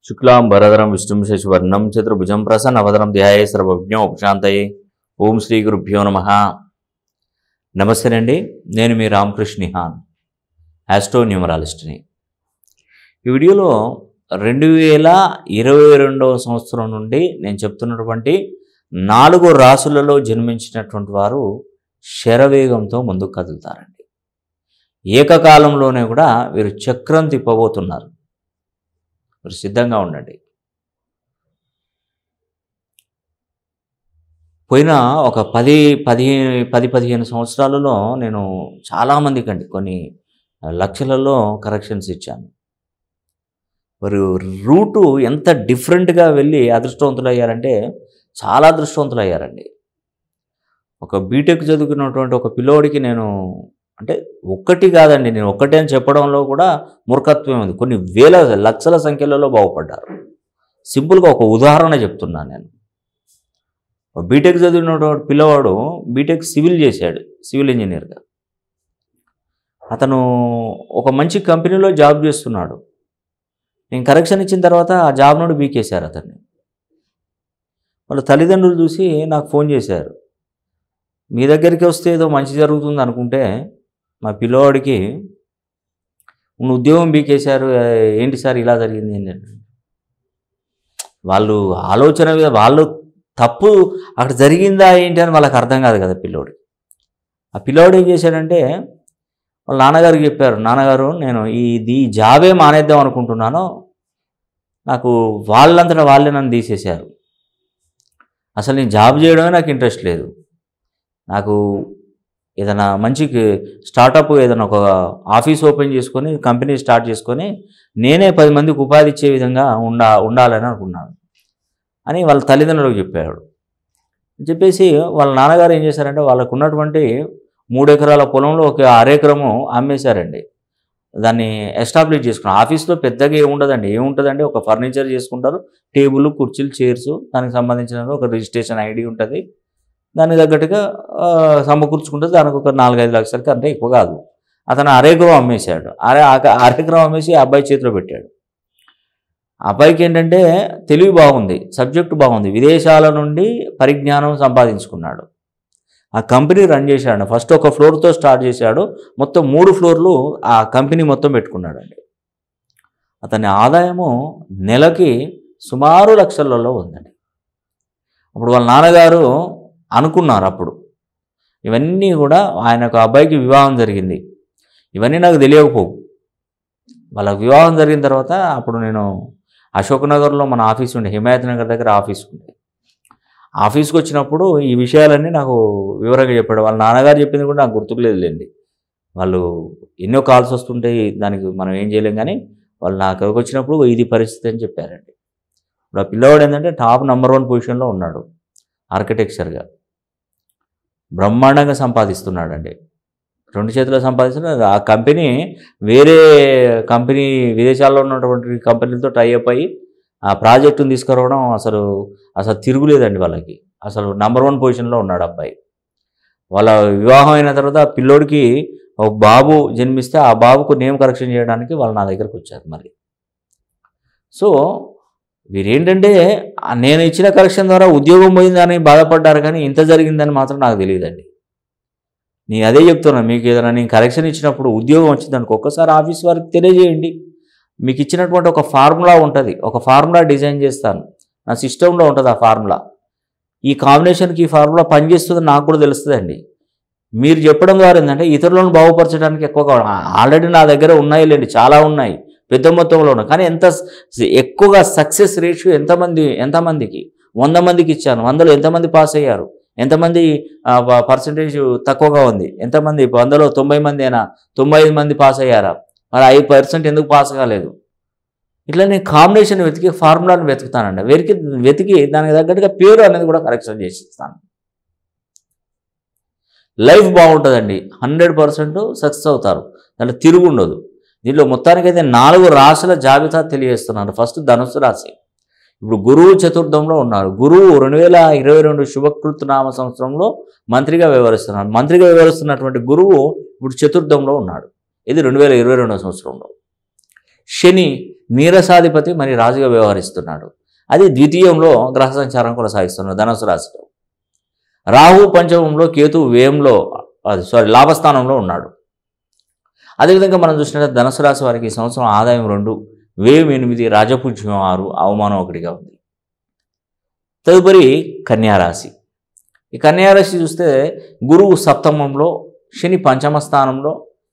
శుక్లాం వరదరం విష్ణుం శశివర్ణం చతుర్భుజం ప్రసన్నవదనం ధ్యాయే సర్వజ్ఞం ఉపశాంతయే ఓం శ్రీ గురుభ్యో నమ నమస్తేనండి నేను మీ రామకృష్ణ నిహాన్ ఆస్ట్రో న్యూమరాలిస్ట్ని ఈ వీడియోలో రెండు వేల ఇరవై రెండవ సంవత్సరం నుండి నేను చెప్తున్నటువంటి నాలుగు రాసులలో జన్మించినటువంటి వారు శరవేగంతో ముందుకు కదులుతారండి ఏకకాలంలోనే కూడా వీరు చక్రం తిప్పబోతున్నారు మీరు సిద్ధంగా ఉండండి పోయిన ఒక పది పది పది పదిహేను సంవత్సరాలలో నేను చాలామందికి అండి కొన్ని లక్షలలో కరెక్షన్స్ ఇచ్చాను మరి రూటు ఎంత డిఫరెంట్గా వెళ్ళి అదృష్టవంతులు అయ్యారంటే చాలా అదృష్టవంతులు అయ్యారండి ఒక బీటెక్ చదువుకున్నటువంటి ఒక పిల్లోడికి నేను అంటే ఒక్కటి కాదండి నేను ఒక్కటే అని చెప్పడంలో కూడా మూర్ఖత్వం ఉంది కొన్ని వేల లక్షల సంఖ్యలలో బాగుపడ్డారు సింపుల్గా ఒక ఉదాహరణ చెప్తున్నాను నేను బీటెక్ చదివినటువంటి పిల్లవాడు బీటెక్ సివిల్ చేశాడు సివిల్ ఇంజనీర్గా అతను ఒక మంచి కంపెనీలో జాబ్ చేస్తున్నాడు నేను కరెక్షన్ ఇచ్చిన తర్వాత ఆ జాబ్ నుండి బీకేశారు అతన్ని వాళ్ళ తల్లిదండ్రులు చూసి నాకు ఫోన్ చేశారు మీ దగ్గరికి వస్తే ఏదో మంచి జరుగుతుంది అనుకుంటే మా పిల్లవాడికి ఉన్న ఉద్యోగం బీకేశారు ఏంటి సార్ ఇలా జరిగింది ఏంటంటే వాళ్ళు ఆలోచన మీద వాళ్ళు తప్పు అక్కడ జరిగిందా ఏంటి అని వాళ్ళకి అర్థం కాదు కదా పిల్లోడికి ఆ పిల్లోడు ఏం చేశాడంటే వాళ్ళ నాన్నగారికి చెప్పారు నాన్నగారు నేను ఈ ఈ జాబే మానేద్దాం అనుకుంటున్నాను నాకు వాళ్ళంతటా వాళ్ళే నన్ను తీసేశారు అసలు నేను జాబ్ చేయడమే నాకు ఇంట్రెస్ట్ లేదు నాకు ఏదైనా మంచి స్టార్టప్ ఏదైనా ఒక ఆఫీస్ ఓపెన్ చేసుకొని కంపెనీ స్టార్ట్ చేసుకొని నేనే పది మందికి ఉపాధి ఇచ్చే విధంగా ఉండా ఉండాలని అనుకున్నాను అని వాళ్ళ తల్లిదండ్రులకు చెప్పాడు చెప్పేసి వాళ్ళ నాన్నగారు ఏం చేశారంటే వాళ్ళకు ఉన్నటువంటి మూడు ఎకరాల పొలంలో ఒక అరెకరము అమ్మేశారండి దాన్ని ఎస్టాబ్లిష్ చేసుకున్నారు ఆఫీస్లో పెద్దగా ఏముండదండి ఏముంటుందండి ఒక ఫర్నిచర్ చేసుకుంటారు టేబుల్ కుర్చీలు చైర్స్ దానికి సంబంధించిన ఒక రిజిస్ట్రేషన్ ఐడి ఉంటుంది దానికి తగ్గట్టుగా ఆ, సమకూర్చుకుంటే దానికి ఒక నాలుగైదు లక్షలకి అంటే ఎక్కువ కాదు అతను అరెకరం అమ్మేశాడు అరే ఆ- అరెకరం అమ్మేసి ఆ అబ్బాయి చేతిలో పెట్టాడు ఆ అబ్బాయికి ఏంటంటే తెలివి బాగుంది సబ్జెక్టు బాగుంది విదేశాల నుండి పరిజ్ఞానం సంపాదించుకున్నాడు ఆ కంపెనీ రన్ చేశాడు ఫస్ట్ ఒక ఫ్లోర్తో స్టార్ట్ చేశాడు మొత్తం మూడు ఫ్లోర్లు ఆ కంపెనీ మొత్తం పెట్టుకున్నాడండి అతని ఆదాయము నెలకి సుమారు లక్షలలో ఉందండి అప్పుడు వాళ్ళ నాన్నగారు అనుకున్నారు అప్పుడు ఇవన్నీ కూడా ఆయనకు అబ్బాయికి వివాహం జరిగింది ఇవన్నీ నాకు తెలియకపోవు వాళ్ళ వివాహం జరిగిన తర్వాత అప్పుడు నేను అశోక్ నగర్లో మన ఆఫీస్ ఉండే హిమాయత్ నగర్ దగ్గర ఆఫీస్ ఉండే ఆఫీస్కి వచ్చినప్పుడు ఈ విషయాలన్నీ నాకు వివరంగా చెప్పాడు వాళ్ళ నాన్నగారు చెప్పింది కూడా నాకు గుర్తుకులేదులేండి వాళ్ళు ఎన్నో కాల్స్ వస్తుంటాయి దానికి మనం ఏం చేయలేం కానీ వాళ్ళు నా దగ్గరకు వచ్చినప్పుడు ఇది పరిస్థితి అని చెప్పారండి ఇప్పుడు ఆ పిల్లవాడు ఏంటంటే టాప్ నెంబర్ వన్ పొజిషన్లో ఉన్నాడు ఆర్కిటెక్చర్గా బ్రహ్మాండంగా సంపాదిస్తున్నాడండి రెండు చేతుల్లో సంపాదిస్తున్న ఆ కంపెనీ వేరే కంపెనీ విదేశాల్లో ఉన్నటువంటి కంపెనీలతో టైఅప్ అయ్యి ఆ ప్రాజెక్టును తీసుకురావడం అసలు అసలు తిరుగులేదండి వాళ్ళకి అసలు నంబర్ వన్ పొజిషన్లో ఉన్నాడు అబ్బాయి వాళ్ళ వివాహం అయిన తర్వాత ఆ పిల్లోడికి ఒక బాబు జన్మిస్తే ఆ బాబుకు నేమ్ కరెక్షన్ చేయడానికి వాళ్ళు నా దగ్గరకు వచ్చారు మరి సో వీరేంటంటే ఆ నేను ఇచ్చిన కరెక్షన్ ద్వారా ఉద్యోగం పోయిందని బాధపడ్డారు కానీ ఇంత జరిగిందని మాత్రం నాకు తెలియదండి నేను అదే చెప్తున్నాను మీకు ఏదైనా నేను కరెక్షన్ ఇచ్చినప్పుడు ఉద్యోగం వచ్చిందనుకో ఒక్కసారి ఆఫీస్ వారికి తెలియజేయండి మీకు ఇచ్చినటువంటి ఒక ఫార్ములా ఉంటుంది ఒక ఫార్ములా డిజైన్ చేస్తాను నా సిస్టంలో ఉంటుంది ఆ ఫార్ములా ఈ కాంబినేషన్కి ఈ ఫార్ములా పనిచేస్తుంది నాకు కూడా తెలుస్తుందండి మీరు చెప్పడం ద్వారా ఏంటంటే ఇతరులను బాగుపరచడానికి ఎక్కువగా ఆల్రెడీ నా దగ్గర ఉన్నాయి లేండి చాలా ఉన్నాయి పెద్ద మొత్తంలో ఉన్నాయి కానీ ఎంత స- ఎక్కువగా సక్సెస్ రేషియో ఎంతమంది ఎంతమందికి వంద మందికి ఇచ్చాను వందలో ఎంతమంది పాస్ అయ్యారు ఎంతమంది పర్సంటేజ్ తక్కువగా ఉంది ఎంతమంది వందలో తొంభై మంది అయినా తొంభై ఐదు మంది పాస్ అయ్యారా మరి ఐదు పర్సెంట్ ఎందుకు పాస్ కాలేదు ఇట్లా నేను కాంబినేషన్ వెతికి ఫార్ములాను వెతుకుతానండి వెతికి వెతికి దానికి తగ్గట్టుగా పేరు అనేది కూడా కరెక్షన్ చేసి ఇస్తాను లైఫ్ బాగుంటుందండి హండ్రెడ్ పర్సెంట్ సక్సెస్ అవుతారు దాంట్లో తిరుగు ఉండదు దీంట్లో మొత్తానికైతే నాలుగు రాశుల జాబితా తెలియజేస్తున్నాను ఫస్ట్ ధనుసు రాశి ఇప్పుడు గురువు చతుర్థంలో ఉన్నారు గురువు రెండు వేల ఇరవై రెండు శుభకృత్ నామ సంవత్సరంలో మంత్రిగా వ్యవహరిస్తున్నారు మంత్రిగా వ్యవహరిస్తున్నటువంటి గురువు ఇప్పుడు చతుర్థంలో ఉన్నాడు ఇది రెండు వేల ఇరవై రెండవ సంవత్సరంలో శని నీరసాధిపతి మరి రాజుగా వ్యవహరిస్తున్నాడు అది ద్వితీయంలో గ్రహ సంచారం కొనసాగిస్తున్నాడు ధనుసు రాశిలో రాహు పంచమంలో కేతు వ్యయంలో అది సారీ లాభస్థానంలో ఉన్నాడు అదేవిధంగా మనం చూసినట్లయితే ధనుసు రాశి వారికి ఈ సంవత్సరం ఆదాయం రెండు వ్యయం ఎనిమిది రాజపూజ్యం ఆరు అవమానం ఒకటిగా ఉంది తదుపరి కన్యారాశి ఈ కన్యారాశి చూస్తే గురువు సప్తమంలో శని పంచమ స్థానంలో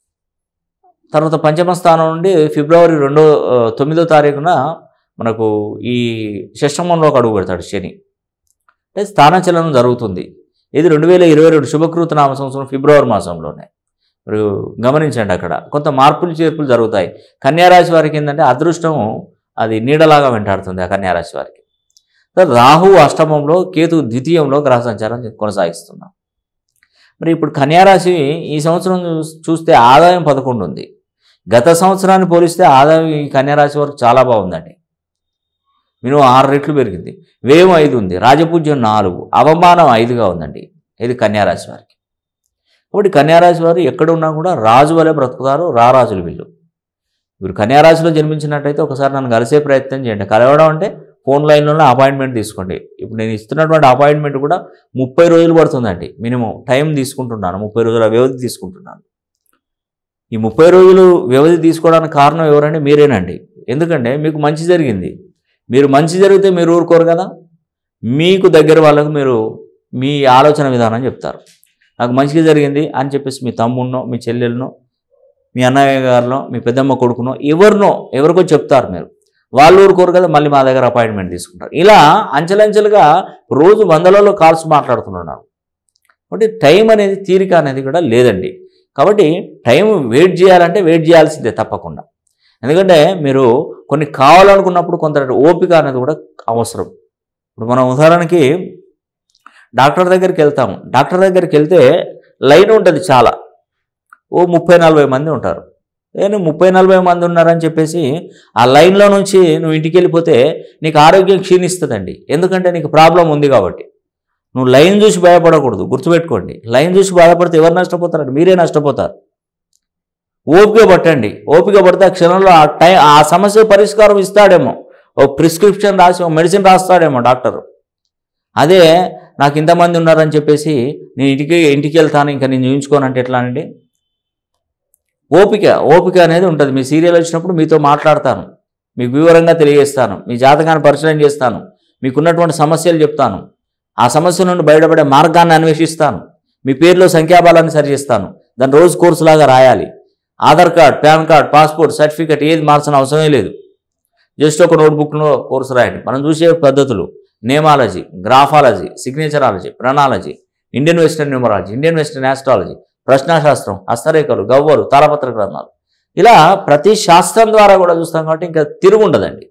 తర్వాత పంచమ స్థానం నుండి ఫిబ్రవరి రెండో ఆ, తొమ్మిదో తారీఖున మనకు ఈ షష్టమంలోకి అడుగు పెడతాడు శని అంటే స్థానచలనం జరుగుతుంది ఇది రెండు వేల ఇరవై రెండు శుభకృత నామ సంవత్సరం ఫిబ్రవరి మాసంలోనే మీరు గమనించండి అక్కడ కొంత మార్పులు చేర్పులు జరుగుతాయి కన్యారాశి వారికి ఏంటంటే అదృష్టం అది నీడలాగా వెంటాడుతుంది ఆ కన్యారాశి వారికి తర్వాత రాహు అష్టమంలో కేతు ద్వితీయంలో గ్రహ సంచారం కొనసాగిస్తున్నాం మరి ఇప్పుడు కన్యారాశి ఈ సంవత్సరం చూ- చూస్తే ఆదాయం పదకొండు ఉంది గత సంవత్సరాన్ని పోలిస్తే ఆదాయం ఈ కన్యారాశి వరకు చాలా బాగుందండి మినిమం ఆరు రెట్లు పెరిగింది వ్యయం ఐదు ఉంది రాజపూజ్యం నాలుగు అవమానం ఐదుగా ఉందండి ఇది కన్యారాశి వారికి కాబట్టి కన్యారాశి వారు ఎక్కడ ఉన్నా కూడా రాజు వలె బ్రతుకుతారు రారాజులు వీళ్ళు మీరు కన్యారాశిలో జన్మించినట్టయితే ఒకసారి నన్ను కలిసే ప్రయత్నం చేయండి కలవడం అంటే ఫోన్ లైన్లోనే అపాయింట్మెంట్ తీసుకోండి ఇప్పుడు నేను ఇస్తున్నటువంటి అపాయింట్మెంట్ కూడా ముప్పై రోజులు పడుతుందండి మినిమం టైం తీసుకుంటున్నాను ముప్పై రోజుల వ్యవధి తీసుకుంటున్నాను ఈ ముప్పై రోజులు వ్యవధి తీసుకోవడానికి కారణం ఎవరంటే మీరేనండి ఎందుకంటే మీకు మంచి జరిగింది మీరు మంచి జరిగితే మీరు ఊరుకోరు కదా మీకు దగ్గర వాళ్ళకు మీరు మీ ఆలోచన విధానం చెప్తారు నాకు మంచిగా జరిగింది అని చెప్పేసి మీ తమ్ముడినో మీ చెల్లెలనో మీ అన్నయ్య గారినో మీ పెద్దమ్మ కొడుకునో ఎవరినో ఎవరికో చెప్తారు మీరు వాళ్ళు ఊరుకోరు కదా మళ్ళీ మా దగ్గర అపాయింట్మెంట్ తీసుకుంటారు ఇలా అంచెలంచెలుగా రోజు వందలలో కాల్స్ మాట్లాడుతున్నాను కాబట్టి టైం అనేది తీరిక అనేది కూడా లేదండి కాబట్టి టైం వెయిట్ చేయాలంటే వెయిట్ చేయాల్సిందే తప్పకుండా ఎందుకంటే మీరు కొన్ని కావాలనుకున్నప్పుడు కొంత ఓపిక అనేది కూడా అవసరం ఇప్పుడు మనం ఉదాహరణకి డాక్టర్ దగ్గరికి వెళ్తాము డాక్టర్ దగ్గరికి వెళ్తే లైన్ ఉంటుంది చాలా ఓ ముప్పై నలభై మంది ఉంటారు నేను ముప్పై నలభై మంది ఉన్నారని చెప్పేసి ఆ లైన్లో నుంచి నువ్వు ఇంటికి వెళ్ళిపోతే నీకు ఆరోగ్యం క్షీణిస్తుందండి ఎందుకంటే నీకు ప్రాబ్లం ఉంది కాబట్టి నువ్వు లైన్ చూసి భయపడకూడదు గుర్తుపెట్టుకోండి లైన్ చూసి బాధపడితే ఎవరు నష్టపోతారండి మీరే నష్టపోతారు ఓపిక పట్టండి ఓపిక పడితే ఆ క్షణంలో ఆ టైం ఆ సమస్య పరిష్కారం ఇస్తాడేమో ఓ ప్రిస్క్రిప్షన్ రాసి ఒక మెడిసిన్ రాస్తాడేమో డాక్టర్ అదే నాకు ఇంతమంది ఉన్నారని చెప్పేసి నేను ఇంటికి ఇంటికి వెళ్తాను ఇంకా నేను చూయించుకోనంటే ఎట్లా అండి ఓపిక ఓపిక అనేది ఉంటుంది మీ సీరియల్ వచ్చినప్పుడు మీతో మాట్లాడతాను మీకు వివరంగా తెలియజేస్తాను మీ జాతకాన్ని పరిశీలన చేస్తాను మీకున్నటువంటి సమస్యలు చెప్తాను ఆ సమస్య నుండి బయటపడే మార్గాన్ని అన్వేషిస్తాను మీ పేరులో సంఖ్యాబలాన్ని సరిచేస్తాను దాన్ని రోజు కోర్సు లాగా రాయాలి Aadhaar card PAN card passport certificate ఏది మార్చిన అవసరమే లేదు జస్ట్ ఒక నోట్బుక్లో కోర్సు రాయండి మనం చూసే పద్ధతులు నేమాలజీ గ్రాఫాలజీ సిగ్నేచరాలజీ ప్రణాలజీ Indian western numerology Indian western astrology ప్రశ్నాశాస్త్రం హస్తరేఖలు గవ్వలు తాళపత్ర గ్రంథాలు ఇలా ప్రతి శాస్త్రం ద్వారా కూడా చూస్తాం కాబట్టి ఇంకా తిరుగుండదండి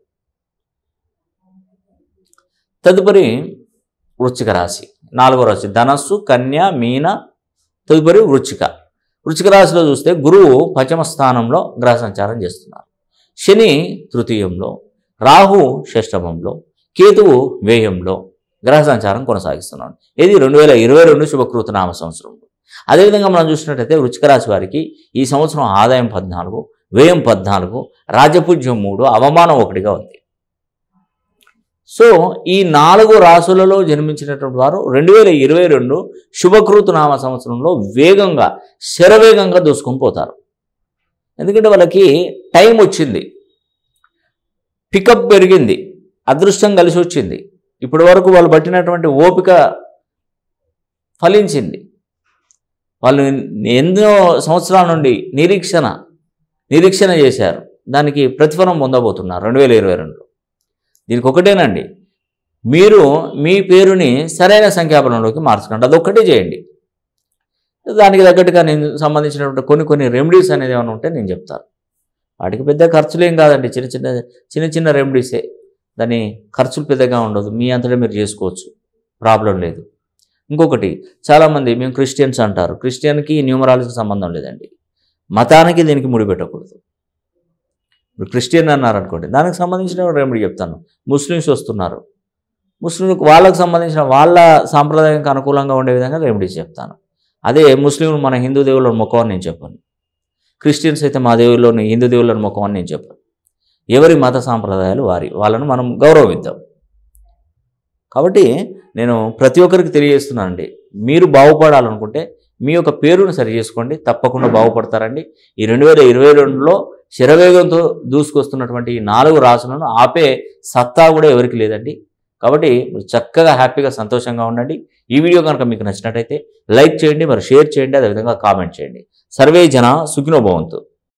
తదుపరి వృశ్చిక రాశి నాలుగో రాశి ధనస్సు కన్య మీన తదుపరి వృశ్చిక వృశ్చిక రాశిలో చూస్తే గురువు పంచమ స్థానంలో గ్రహ సంచారం చేస్తున్నారు శని తృతీయంలో రాహు షష్టమంలో కేతువు వ్యయంలో గ్రహ సంచారం కొనసాగిస్తున్నాడు ఇది రెండు వేల ఇరవై రెండు శుభకృత నామ సంవత్సరంలో అదేవిధంగా మనం చూసినట్టయితే వృశ్చిక రాశి వారికి ఈ సంవత్సరం ఆదాయం పద్నాలుగు వ్యయం పద్నాలుగు రాజపూజ్యం మూడు అవమానం ఒకటిగా ఉంది సో ఈ నాలుగు రాసులలో జన్మించినటువంటి వారు రెండు వేల ఇరవై రెండు శుభకృతు నామ సంవత్సరంలో వేగంగా శరవేగంగా దూసుకొని పోతారు ఎందుకంటే వాళ్ళకి టైం వచ్చింది పికప్ పెరిగింది అదృష్టం కలిసి వచ్చింది ఇప్పటి వరకు వాళ్ళు పట్టినటువంటి ఓపిక ఫలించింది వాళ్ళు ఎన్నో సంవత్సరాల నుండి నిరీక్షణ నిరీక్షణ చేశారు దానికి ప్రతిఫలం పొందబోతున్నారు రెండు వేల ఇరవై రెండులో దీనికి ఒకటేనండి మీరు మీ పేరుని సరైన సంఖ్యాబలంలోకి మార్చకండి అదొక్కటే చేయండి దానికి తగ్గట్టుగా నేను సంబంధించినటువంటి కొన్ని కొన్ని రెమెడీస్ అనేది ఏమైనా ఉంటే నేను చెప్తాను వాటికి పెద్ద ఖర్చులు ఏం కాదండి చిన్న చిన్న చిన్న చిన్న రెమెడీసే దాని ఖర్చులు పెద్దగా ఉండదు మీ అంతటా మీరు చేసుకోవచ్చు ప్రాబ్లం లేదు ఇంకొకటి చాలామంది మేము క్రిస్టియన్స్ అంటారు క్రిస్టియన్కి న్యూమరాలజీకి సంబంధం లేదండి మతానికి దీనికి ముడిపెట్టకూడదు ఇప్పుడు క్రిస్టియన్ అన్నారు అనుకోండి దానికి సంబంధించిన రెమెడీ చెప్తాను ముస్లిమ్స్ వస్తున్నారు ముస్లింలకు వాళ్ళకు సంబంధించిన వాళ్ళ సాంప్రదాయానికి అనుకూలంగా ఉండే విధంగా రెమెడీస్ చెప్తాను అదే ముస్లింలు మన హిందూ దేవుళ్ళ ముఖం అని నేను చెప్పాను క్రిస్టియన్స్ అయితే మా దేవుళ్ళని హిందూ దేవుళ్ళని ముఖం అని నేను చెప్పాను ఎవరి మత సాంప్రదాయాలు వారి వాళ్ళను మనం గౌరవిద్దాం కాబట్టి నేను ప్రతి ఒక్కరికి తెలియజేస్తున్నానండి మీరు బాగుపడాలనుకుంటే మీ యొక్క పేరును సరి చేసుకోండి తప్పకుండా బాగుపడతారండి ఈ రెండు వేల ఇరవై రెండులో శరవేగంతో దూసుకొస్తున్నటువంటి ఈ నాలుగు రాసులను ఆపే సత్తా కూడా ఎవరికి లేదండి కాబట్టి మీరు చక్కగా హ్యాపీగా సంతోషంగా ఉండండి ఈ వీడియో కనుక మీకు నచ్చినట్టయితే లైక్ చేయండి మరి షేర్ చేయండి అదేవిధంగా కామెంట్ చేయండి సర్వే జన సుఖినో భవంతు